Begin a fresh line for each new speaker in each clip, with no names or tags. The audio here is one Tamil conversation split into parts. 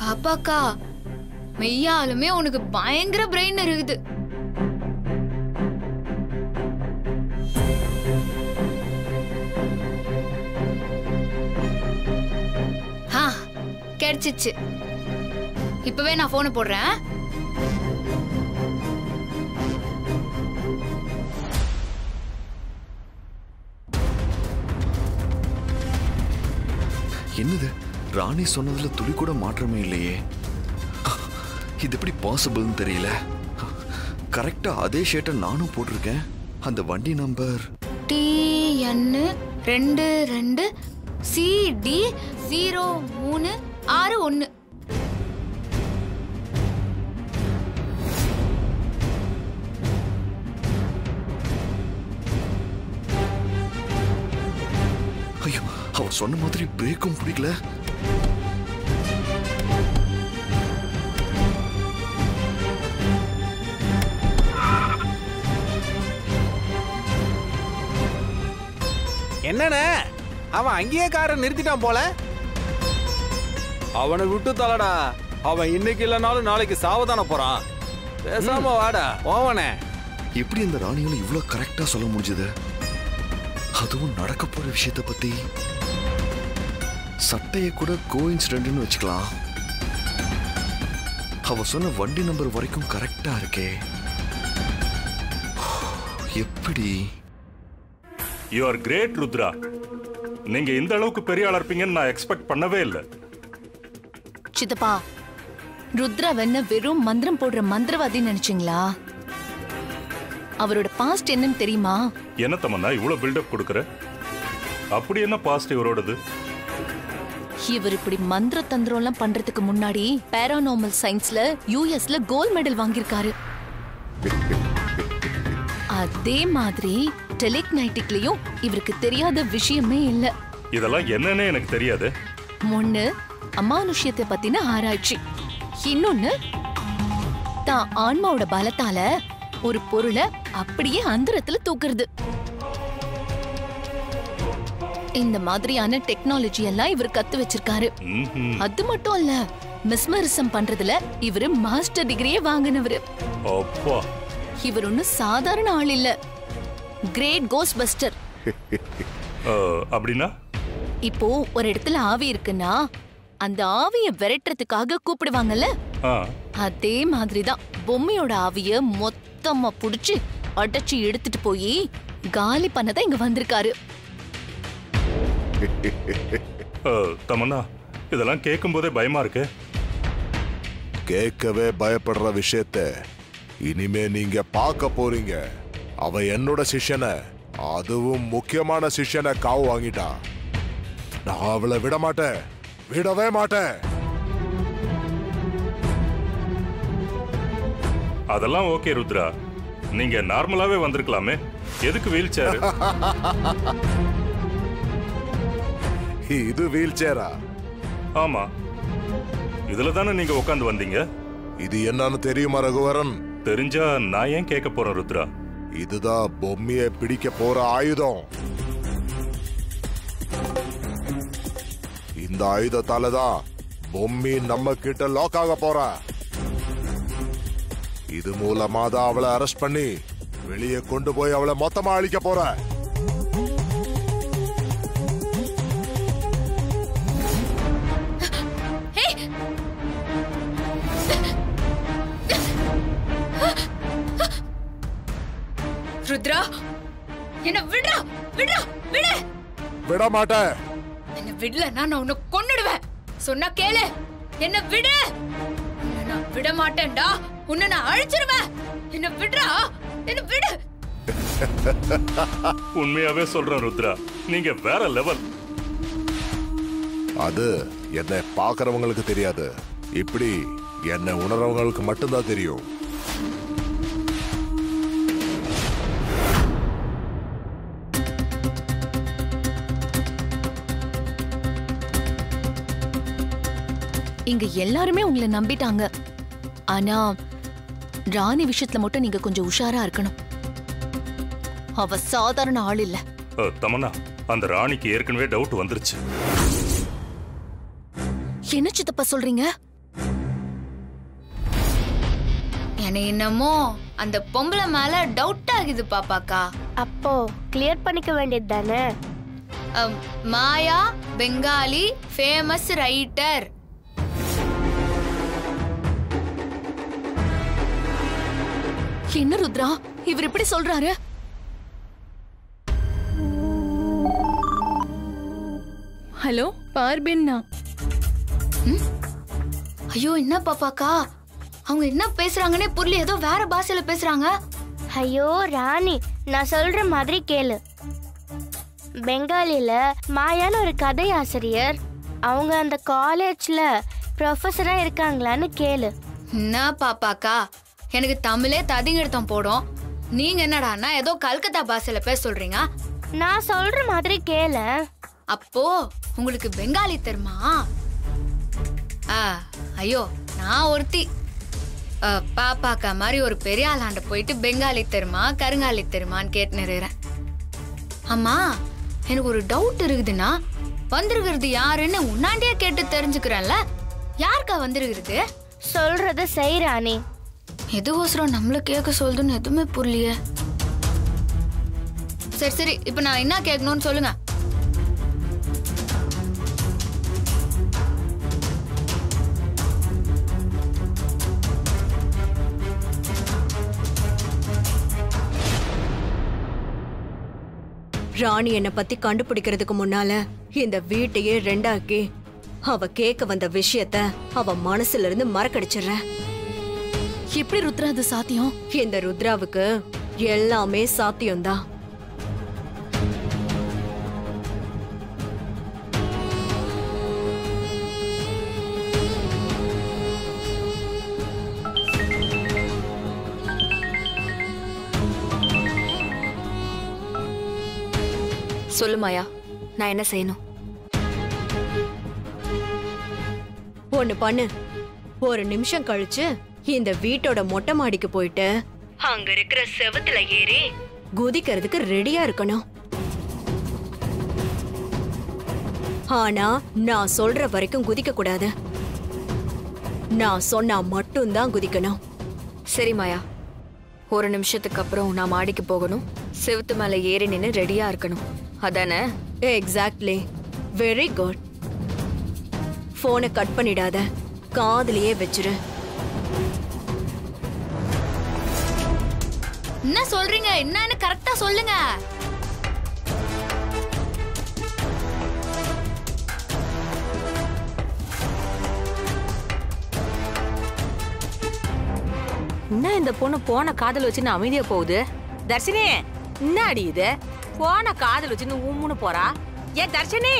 அப்பாக்கா மெய்யாலுமே உனக்கு பயங்கர பிரெயின் இருக்குது ஆ கிடைச்சிச்சு இப்பவே நான் போனை போடுறேன்
என்னது ராணி சொன்னதுல துளி கூட மாற்றமே இல்லையே இது எப்படி பாசிபிள்னு தெரியல கரெக்டா அதே ஷர்ட்டை நானும் போட்டிருக்கேன் அந்த வண்டி நம்பர்
டிஎன் ரெண்டு ரெண்டு சிடி ஜீரோ மூணு ஆறு ஒன்று
ஐயோ அவ சொன்ன மாதிரி பிரேக்கும் பிடிக்கல
என்னண்ணே அவன் அங்கேயே காரை நிறுத்திட்டான் போல
அவனை விட்டு தலடா அவன் இன்னைக்கு இல்லைனாலும் நாளைக்கு சாவதான போறான் பேசாம வாடா
போவனே
எப்படி இந்த ராணியால இவ்ளோ கரெக்டா சொல்ல முடிஞ்சது அதுவும் நடக்க போற விஷயத்த பத்தி சட்டையை கூட கோயின்சிடென்ட்னு வச்சுக்கலாம் அவ சொன்ன வண்டி நம்பர் வரைக்கும் கரெக்டா இருக்கே எப்படி
யூ ஆர் கிரேட் ருத்ரா நீங்க இந்த அளவுக்கு பெரிய ஆளா இருப்பீங்கன்னு நான் எக்ஸ்பெக்ட் பண்ணவே இல்லை
சித்தப்பா ருத்ராவென்ன வெறும் மந்திரம் போடுற மந்திரவாதி நினைச்சீங்களா அவரோட பாஸ்ட் என்னன்னு தெரியுமா
என்ன தமன்னா இவ்வளவு பில்டப் கொடுக்குற அப்படி என்ன பாசிட்டிவ் இவரோடது
இவர் இப்படி மந்திர தந்திரம் எல்லாம் பண்றதுக்கு முன்னாடி பேரானார்மல் சயின்ஸ்ல யூஎஸ்ல கோல்ட் மெடல் வாங்கியிருக்காரு அதே மாதிரி டெலிக்னைட்டிக்லயும் இவருக்கு தெரியாத விஷயமே இல்ல
இதெல்லாம் என்னன்னே எனக்கு தெரியாது
ஒண்ணு அமானுஷ்யத்தை பத்தின ஆராய்ச்சி இன்னொன்னு தான் ஆன்மாவோட பலத்தால ஒரு பொருளை அப்படியே அந்தரத்துல தூக்குறது இந்த மாதிரியான டெக்னாலஜி எல்லாம் இவர் கத்து வச்சிருக்காரு
ம்ஹும்.
அது மட்டும் இல்ல மிஸ்மரிசம் பண்றதுல இவரு மாஸ்டர் டிகிரியே வாங்கினவரு
அப்பா
இவர் ஒன்னும் சாதாரண ஆள் இல்ல கிரேட் கோஸ்ட் பஸ்டர்
அஹ், அப்படின்னா
இப்போ ஒரு இடத்துல ஆவி இருக்குன்னா அந்த ஆவிய விரட்டுறதுக்காக கூப்பிடுவாங்கல்ல
ஆ
அதே மாதிரிதான் பொம்மையோட ஆவிய மொத்தமா புடிச்சு அடைச்சு எடுத்துட்டு போய் காலி பண்ணதான் இங்க வந்திருக்காரு
அஹ், தமன்னா இதெல்லாம் கேட்கும் போதே பயமா இருக்கு
கேட்கவே பயப்படுற விஷயத்த இனிமே நீங்க பார்க்க போறீங்க அவ என்னோட சிஷ்யனை அதுவும் முக்கியமான சிஷ்யனை காவு வாங்கிட்டா நான் அவளை விட மாட்டேன் விடவே மாட்டேன்
அதெல்லாம் ஓகே ருத்ரா நீங்க நார்மலாவே வந்திருக்கலாமே எதுக்கு வீல் சேர்
இது வீல் சேரா
ஆமா இதுல தானே நீங்க உட்காந்து வந்தீங்க
இது என்னன்னு தெரியுமா ரகுவரன்
தெரிஞ்சா நான் ஏன் கேட்க போறேன் ருத்ரா
இதுதான் பொம்மையை பிடிக்க போற ஆயுதம் இந்த ஆயுதத்தால தான் பொம்மி நம்ம கிட்ட லாக் ஆக போறா இது மூலமா தான் அவளை அரெஸ்ட் பண்ணி வெளியே கொண்டு போய் அவளை மொத்தமா அழிக்க போற
ருத்ரா என்ன விடுறா விடுறா விடு
விட மாட்டேன்
என்ன விடலன்னா நான் உன்னை கொன்னுடுவேன் சொன்னா கேளு என்ன விடு உன்னை நான் விட மாட்டேன்டா உன்னை நான் அழிச்சிருவேன் என்ன விடுறா என்ன விடு
உண்மையாவே சொல்றேன் ருத்ரா நீங்க வேற லெவல்
அது என்னை பார்க்கறவங்களுக்கு தெரியாது இப்படி என்னை உணர்றவங்களுக்கு மட்டும்தான் தெரியும்
இங்க எல்லாருமே உங்களை நம்பிட்டாங்க ஆனா ராணி விஷயத்துல மட்டும் நீங்க கொஞ்சம் உஷாரா இருக்கணும் அவ சாதாரண ஆள் இல்ல
அஹ், தமன்னா அந்த ராணிக்கு ஏற்கனவே டவுட் வந்துருச்சு
என்ன சித்தப்பா சொல்றீங்க
எனக்கு என்னமோ அந்த பொம்பளை மேல டவுட் ஆகுது பாப்பாக்கா
அப்போ கிளியர் பண்ணிக்க வேண்டியது தானே
um, Maya Bengali famous writer
என்ன ருத்ரா இவர் இப்படி சொல்றாரு
ஹலோ பார்பின்னா
ஐயோ என்ன பாப்பாக்கா அவங்க என்ன பேசுறாங்கன்னே புரியல ஏதோ வேற பாஷையில பேசுறாங்க
ஐயோ ராணி நான் சொல்ற மாதிரி கேளு பெங்காலில மாயான்னு ஒரு கதை ஆசிரியர் அவங்க அந்த காலேஜ்ல ப்ரொஃபஸரா இருக்காங்களான்னு கேளு
என்ன பாப்பாக்கா எனக்கு தமிழே ததிங்கெடுத்தம் போடும் நீங்க என்னடான்னா ஏதோ கல்கத்தா பாஷையில பேச சொல்றீங்க
நான் சொல்ற மாதிரி கேளு
அப்போ உங்களுக்கு பெங்காலி தெரியுமா ஆ ஐயோ நான் ஒருத்தி அ, பாப்பாக்கா மாதிரி ஒரு பெரிய ஆளாண்ட போயிட்டு பெங்காலி தெரியுமா கருங்காலி தெரியுமான்னு கேட்டு நிறுறேன் அம்மா எனக்கு ஒரு டவுட் இருக்குதுன்னா வந்திருக்கிறது யாருன்னு உன்னாண்டியே கேட்டு தெரிஞ்சுக்கிறேன்ல யாருக்கா வந்திருக்கிறது
சொல்றத செய் ராணி
எதுவோசரம் நம்மள கேட்க சொல்லுதுன்னு எதுவுமே புரியலையே சரி சரி இப்போ நான் என்ன கேட்கணும்னு சொல்லுங்க
ராணி என்னை பத்தி கண்டுபிடிக்கிறதுக்கு முன்னால இந்த வீட்டையே ரெண்டாக்கி அவ கேட்க வந்த விஷயத்த அவ மனசுல இருந்து மறக்கடிச்சிடுற
எப்படி ருத்ரா அது சாத்தியம்
இந்த ருத்ராவுக்கு எல்லாமே சாத்தியம்தான்
சொல்லு மாயா நான் என்ன செய்யணும்
ஒண்ணு பண்ணு ஒரு நிமிஷம் கழிச்சு இந்த வீட்டோட மொட்டை மாடிக்கு போயிட்டு அங்க இருக்கிற செவத்துல ஏறி குதிக்கிறதுக்கு ரெடியா இருக்கணும் ஆனா நான் சொல்ற வரைக்கும் குதிக்க கூடாது நான் சொன்னா மட்டும்தான் குதிக்கணும்
சரி மாயா ஒரு நிமிஷத்துக்கு அப்புறம் நான் மாடிக்கு போகணும் செவுத்து மேல ஏறி நின்று ரெடியா இருக்கணும் அதானே
எக்ஸாக்ட்லி வெரி குட் போனை கட் பண்ணிடாத காதுலயே வச்சிரு
என்ன சொல்றீங்க என்னன்னு கரெக்டா சொல்லுங்க
என்ன இந்த பொண்ணு போன காதல் வச்சுன்னு அமைதியா போகுது தர்ஷினி என்னடி இது போன காதல் வச்சுன்னு உம்முன்னு போறா ஏன் தர்ஷினி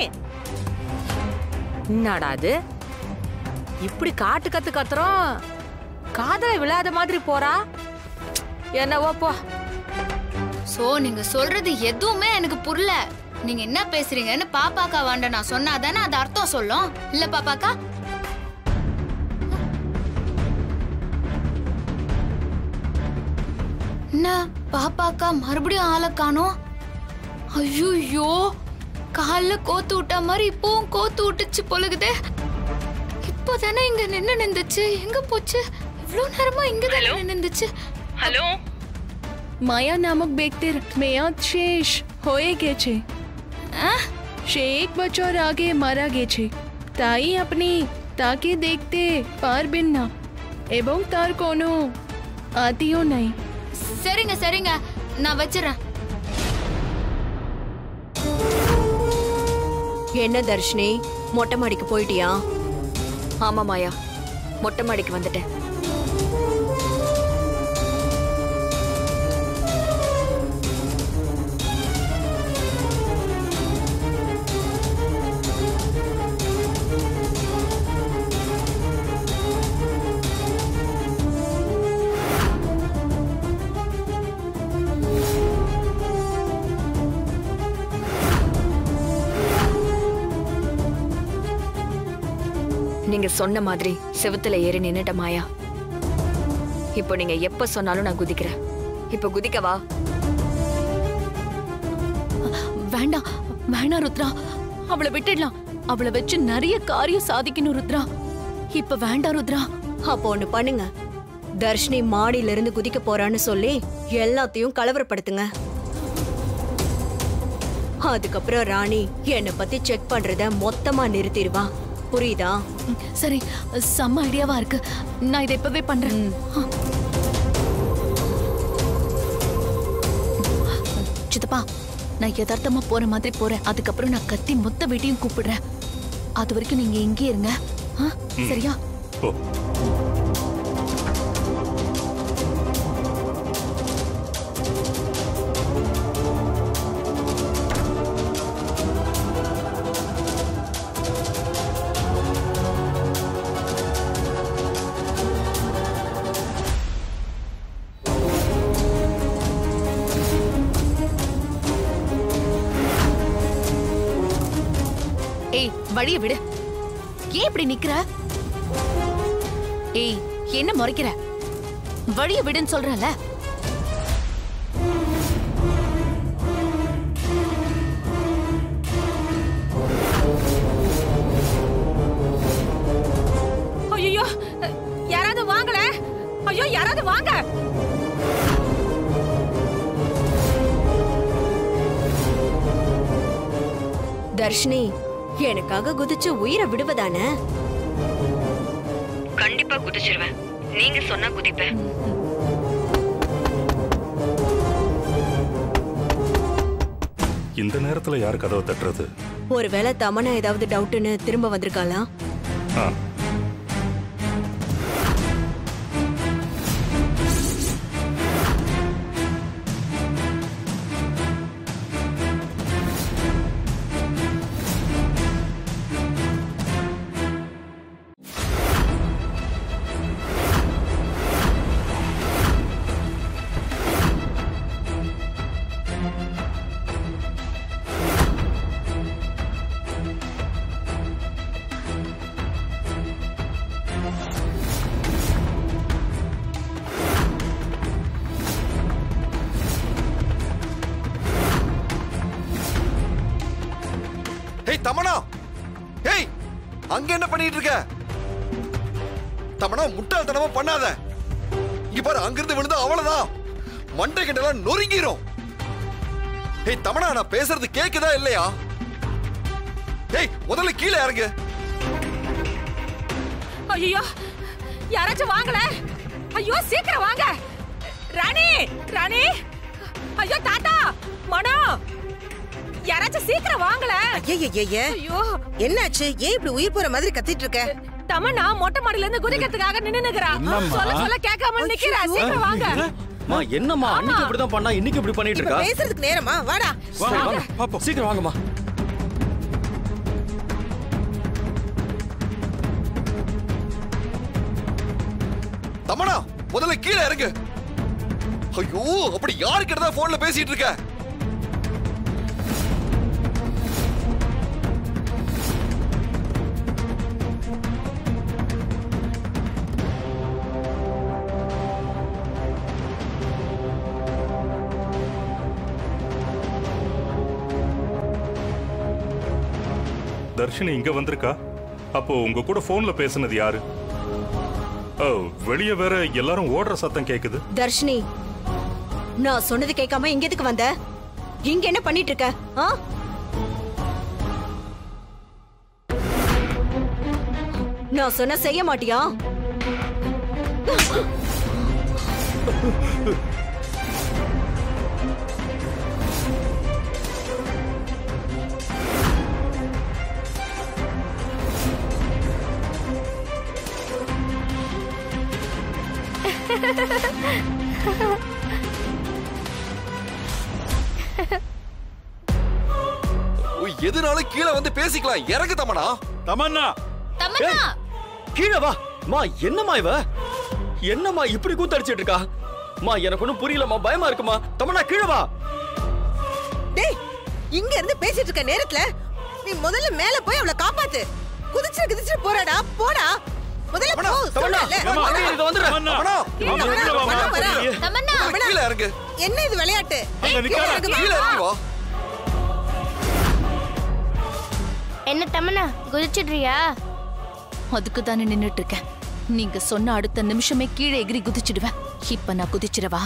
என்னடா அது இப்படி காட்டு கத்து கத்துறோம் காதல விழாத மாதிரி போறா என்னவோ போ
சோ நீங்க சொல்றது எதுவுமே எனக்கு புரியல நீங்க என்ன பேசுறீங்கன்னு பாப்பாக்கா வாண்ட நான் சொன்னாதானே அது அர்த்தம் சொல்லும் இல்ல பாப்பாக்கா என்ன பாப்பாக்கா மறுபடியும் ஆளை காணோம் ஐயோ கால்ல கோத்து விட்ட மாதிரி இப்பவும் கோத்து விட்டுச்சு பொழுகுதே இப்போதானே இங்க நின்னு நின்றுச்சு எங்க போச்சு இவ்ளோ நேரமா இங்க தானே நின்னுச்சு
हेलो माया नामक व्यक्ति મેયાદ શેષ હોએ કે છે શે એક બચ્ચોર આગે મારા ગે છે તાઈ આપની તાકે দেখতে পারবেন না এবং তার কোনো আত্মীয় নাই
சரிங்க சரிங்க நான் வச்சிடறேன்
என்ன தர்ஷினி மொட்டை மாடிக்கு போயிட்டியா
ஆமா மாயா மொட்டை மாடிக்கு வந்துட்டேன் நீங்க சொன்ன மாதிரி செவுத்துல ஏறி நின்னுட்ட மாயா இப்போ நீங்க எப்ப சொன்னாலும் நான் குதிக்கிறேன் இப்போ குதிக்கவா
வேண்டாம் வேணாம் ருத்ரா அவளை விட்டுடலாம் அவளை வச்சு நிறைய காரியம் சாதிக்கணும் ருத்ரா இப்ப வேண்டாம் ருத்ரா
அப்போ ஒண்ணு பண்ணுங்க தர்ஷினி மாடியில இருந்து குதிக்க போறான்னு சொல்லி எல்லாத்தையும் கலவரப்படுத்துங்க அதுக்கப்புறம் ராணி என்னை பத்தி செக் பண்றத மொத்தமா நிறுத்திடுவா புரியுதா
ம், சரி செம்ம ஐடியாவா இருக்கு நான் இதை இப்பவே பண்றேன் ஆ. சித்தப்பா நான் யதார்த்தமா போற மாதிரி போறேன் அதுக்கப்புறம் நான் கத்தி மொத்த வீட்டையும் கூப்பிடுறேன் அது வரைக்கும் நீங்க இங்கே இருங்க ஆ, சரியா
போ
ஏய் வழிய விடு ஏன் இப்படி நிக்கிற ஏய் என்ன முறைக்கிற வழிய விடுன்னு சொல்றல
ஐயோ யாராவது வாங்கல ஐயோ யாராவது வாங்க
தர்ஷினி எனக்காக குதிச்சு உயிரை விடுவதானே
கண்டிப்பா குதிச்சிருவேன் நீங்க சொன்னா குதிப்பேன்
இந்த நேரத்துல யார் கதவை தட்டுறது
ஒருவேளை தமனா ஏதாவது டவுட்னு திரும்ப வந்திருக்காளா
ஆ
ஹேய் தமனா ஹேய் அங்க என்ன பண்ணிட்டு இருக்க தமனா முட்டாள்தனமா பண்ணாத இங்க பாரு அங்கிருந்து விழுந்தா அவ்வளவுதான் மண்டை கிட்டலாம் நொறுங்கிரும் ஹேய் தமனா நான் பேசுறது கேக்குதா இல்லையா ஹேய் முதல்ல கீழே இறங்கு
ஐயோ யாராச்சும் வாங்கல ஐயோ சீக்கிரம் வாங்க ராணி ராணி ஐயோ தாத்தா மனோ யாராச்சும் சீக்கிரம் வாங்கல
ஐயய்யய்ய
ஐயோ
என்னாச்சு ஏன் இப்படி உயிர் போற மாதிரி கத்திட்டு இருக்க
தமன்னா மொட்டை மாடியில இருந்து குதிக்கிறதுக்காக நின்னு நிக்கிறா
என்னம்மா?
சொல்ல சொல்ல கேட்காம நிக்கிறா சீக்கிரம் வாங்க
மா என்னம்மா அன்னைக்கு இப்படிதான் பண்ணா இன்னைக்கு இப்படி பண்ணிட்டு
இப்ப
இருக்கா
பேசுறதுக்கு நேரமா வாடா
வாங்க வாங்க பாப்போம் சீக்கிரம் வாங்கம்மா
தமனா முதல்ல கீழே இறங்கு ஐயோ அப்படி யாருக்கிட்ட தான் போன்ல பேசிட்டு இருக்க
தர்ஷினி இங்க வந்திருக்கா அப்போ உங்க கூட போன்ல பேசுனது யாரு ஓ வெளிய வேற எல்லாரும் ஓடுற சத்தம் கேக்குது
தர்ஷினி நான் சொன்னது கேட்காம இங்க எதுக்கு வந்த இங்க என்ன பண்ணிட்டு இருக்க ஆ? நான் சொன்ன செய்ய மாட்டியா
உய், எதுனாலும் கீழே வந்து பேசிக்கலாம் இறங்கு தமனா
தமன்னா
தமன்னா
கீழே வா மா என்னம்மா இவ என்னம்மா இப்படி கூத்தடிச்சிட்டு இருக்கா மா எனக்கு ஒண்ணும் புரியலம்மா பயமா இருக்குமா தமன்னா கீழே வா
டேய் இங்க இருந்து பேசிட்டு இருக்க நேரத்துல நீ முதல்ல மேல போய் அவளை காப்பாத்து குதிச்சு குதிச்சு போறாடா போடா முதல்ல போ
தமன்னா,
சொல்றேன்ல.
ஏம்மா,
போடா.
இதோ வந்துடுறேன்.
தமனா
தமன்னா, தமன்னா, வரா.
தமன்னா
தமன்னா,
கீழே இறங்கு
என்ன இது விளையாட்டு
அங்க
கீழே
நிக்காத.
இறங்கு,
கீழே
வா.
இறங்கி வா
என்ன தமனா குதிச்சிடுறியா
அதுக்கு தானே நின்னுட்டு இருக்கேன் நீங்க சொன்ன அடுத்த நிமிஷமே கீழே எகிரி குதிச்சிடுவேன் இப்ப நான் குதிச்சிடவா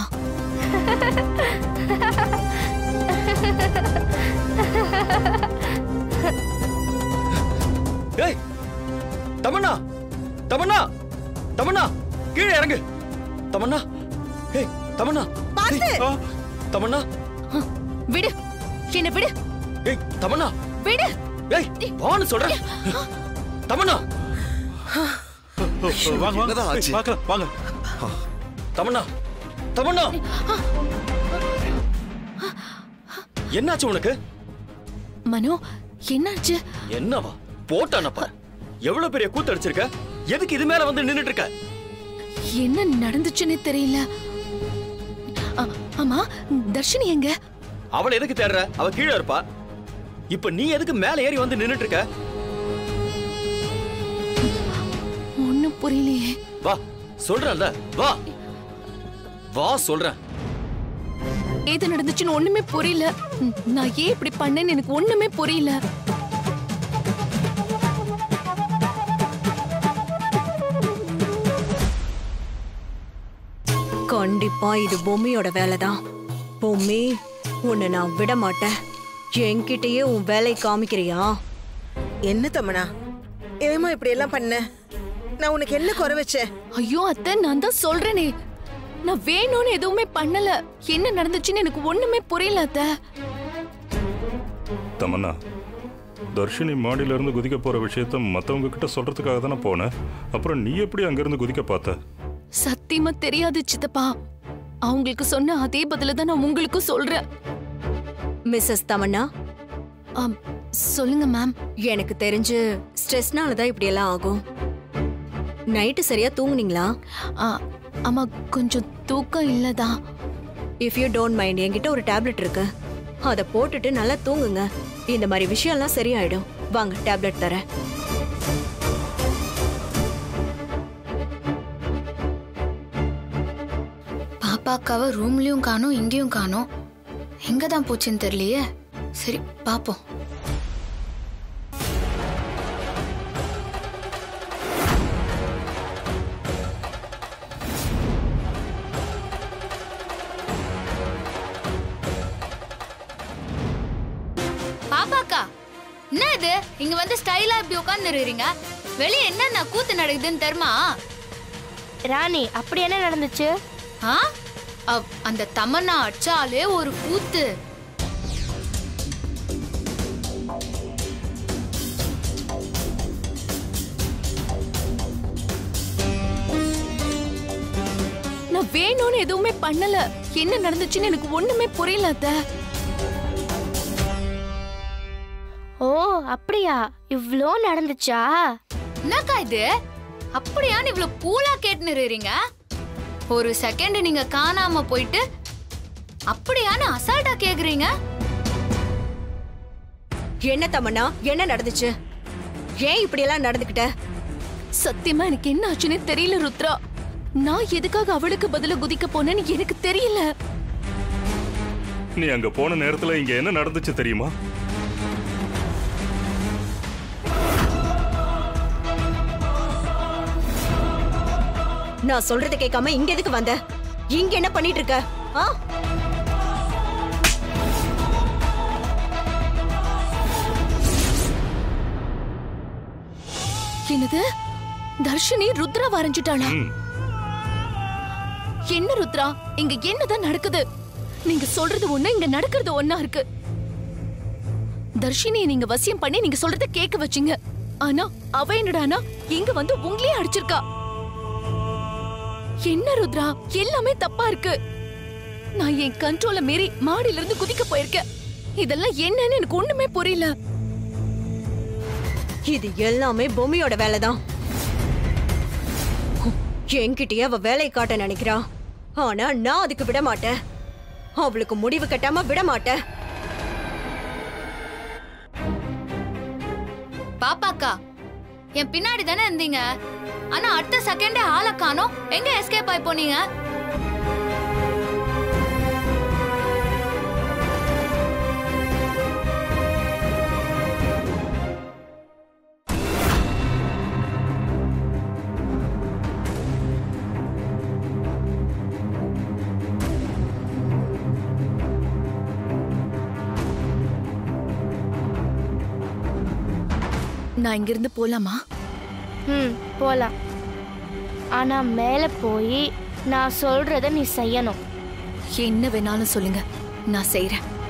ஏய் தமன்னா தமன்னா தமன்னா கீழே இறங்கு தமன்னா ஏய் தமன்னா
பாத்து
ஆ, தமன்னா
விடு என்ன விடு
ஏய் தமன்னா
விடு
ஏய் வான்னு சொல்றேன் தமன்னா
வாங்க
என்னதான்
வாங்க
ஆச்சு?
பார்க்கலாம் வாங்க
தமன்னா தமன்னா என்னாச்சு உனக்கு
மனோ என்னாச்சு
என்னவா போட்டானப்பா எவ்வளவு பெரிய கூத்து அடிச்சிருக்க எதுக்கு இது மேல வந்து நின்னுட்டு இருக்க
என்ன நடந்துச்சுன்னே தெரியல ஆ, ஆமா தர்ஷினி எங்க
அவளை எதுக்கு தேடுற அவ கீழே இருப்பா இப்ப நீ எதுக்கு மேல ஏறி வந்து நின்னுட்டு இருக்க
ஒண்ணும் புரியலையே
வா சொல்றேன்ல வா வா சொல்றேன்
ஏது நடந்துச்சுன்னு ஒண்ணுமே புரியல ம், நான் ஏன் இப்படி பண்ணேன்னு எனக்கு ஒண்ணுமே புரியல
கண்டிப்பா இது பொம்மியோட வேலைதான் பொம்மி உன்னை நான் விட மாட்டேன் என்கிட்டயே உன் வேலையை காமிக்கிறியா
என்ன தமனா ஏமா இப்படி எல்லாம் பண்ண நான் உனக்கு என்ன குறை வச்சேன்
ஐயோ அத்தை நான் தான் சொல்றேனே நான் வேணும்னு எதுவுமே பண்ணல என்ன நடந்துச்சுன்னு எனக்கு ஒண்ணுமே புரியல அத்தை
தமன்னா தர்ஷினி மாடியில இருந்து குதிக்க போற விஷயத்த மத்தவங்க கிட்ட சொல்றதுக்காக தானே போனேன் அப்புறம் நீ எப்படி அங்கிருந்து குதிக்க பார்த்த
சத்தியமா தெரியாது சித்தப்பா அவங்களுக்கு சொன்ன அதே பதில தான் நான் உங்களுக்கும் சொல்றேன்
மிஸ்ஸஸ் தமன்னா
ஆம், சொல்லுங்க மேம்
எனக்கு தெரிஞ்சு ஸ்ட்ரெஸ்னால தான் இப்படி எல்லாம் ஆகும் நைட்டு சரியா தூங்குனீங்களா
ஆ, ஆமா கொஞ்சம் தூக்கம் இல்லதான்
இஃப் யூ டோன்ட் மைண்ட் என்கிட்ட ஒரு டேப்லெட் இருக்கு அதை போட்டுட்டு நல்லா தூங்குங்க இந்த மாதிரி விஷயம்லாம் சரியாயிடும் வாங்க டேப்லெட் தரேன்
பாப்பாக்காவ ரூம்லயும் காணோம் இங்கேயும் காணோம் எங்க தான் போச்சுன்னு தெரியலையே சரி பாப்போம் பாப்பாக்கா என்ன இது இங்க வந்து ஸ்டைலா இப்படி உட்கார்ந்து இருக்கீங்க வெளியே என்னென்ன கூத்து நடக்குதுன்னு தெரியுமா
ராணி அப்படி என்ன நடந்துச்சு
ஆ அவ்- அந்த தமன்னா அடிச்சாலே ஒரு கூத்து
நான் வேணும்னு எதுவுமே பண்ணல என்ன நடந்துச்சுன்னு எனக்கு ஒண்ணுமே புரியல அத்தை
ஓ அப்படியா இவ்ளோ நடந்துச்சா
என்னக்கா இது அப்படியான்னு இவ்வளவு கூலா கேட்டுன்னு இருக்கீங்க ஒரு செகண்ட் நீங்க காணாம போயிட்டு அப்படியான்னு அசால்ட்டா கேக்குறீங்க
என்ன தமன்னா என்ன நடந்துச்சு ஏன் இப்படி எல்லாம் நடந்துக்கிட்ட
சத்தியமா எனக்கு என்ன ஆச்சுன்னே தெரியல ருத்ரா நான் எதுக்காக அவளுக்கு பதிலா குதிக்க போனேன்னு எனக்கு தெரியல
நீ அங்க போன நேரத்துல இங்க என்ன நடந்துச்சு தெரியுமா
நான் சொல்றதை கேட்காம இங்க எதுக்கு வந்த இங்க என்ன பண்ணிட்டு இருக்க ஆ
என்னது தர்ஷினி ருத்ரா வரைஞ்சிட்டாளா
ம்.
என்ன ருத்ரா இங்க என்னதான் நடக்குது நீங்க சொல்றது ஒண்ணு இங்க நடக்கிறது ஒண்ணா இருக்கு தர்ஷினியை நீங்க வசியம் பண்ணி நீங்க சொல்றத கேட்க வச்சீங்க ஆனா அவ என்னடானா இங்க வந்து உங்களையே அடிச்சிருக்கா என்ன ருத்ரா எல்லாமே தப்பா இருக்கு நான் என் கண்ட்ரோல மீறி மாடியில இருந்து குதிக்க போயிருக்கேன் இதெல்லாம் என்னன்னு எனக்கு ஒண்ணுமே புரியல
இது எல்லாமே பொம்மியோட வேலைதான் என்கிட்டயே அவ வேலையை காட்ட நினைக்கிறா ஆனா நான் அதுக்கு விட மாட்டேன் அவளுக்கு முடிவு கட்டாம விட மாட்டேன்
பாப்பாக்கா என் பின்னாடி தானே இருந்தீங்க ஆனா அடுத்த செகண்டே ஆளை காணோம் எங்க எஸ்கேப் ஆயி போனீங்க
நான் இங்கிருந்து போலாமா
ம் போலாம் ஆனா மேலே போய் நான் சொல்றத நீ செய்யணும்
என்ன வேணாலும் சொல்லுங்க நான் செய்றேன்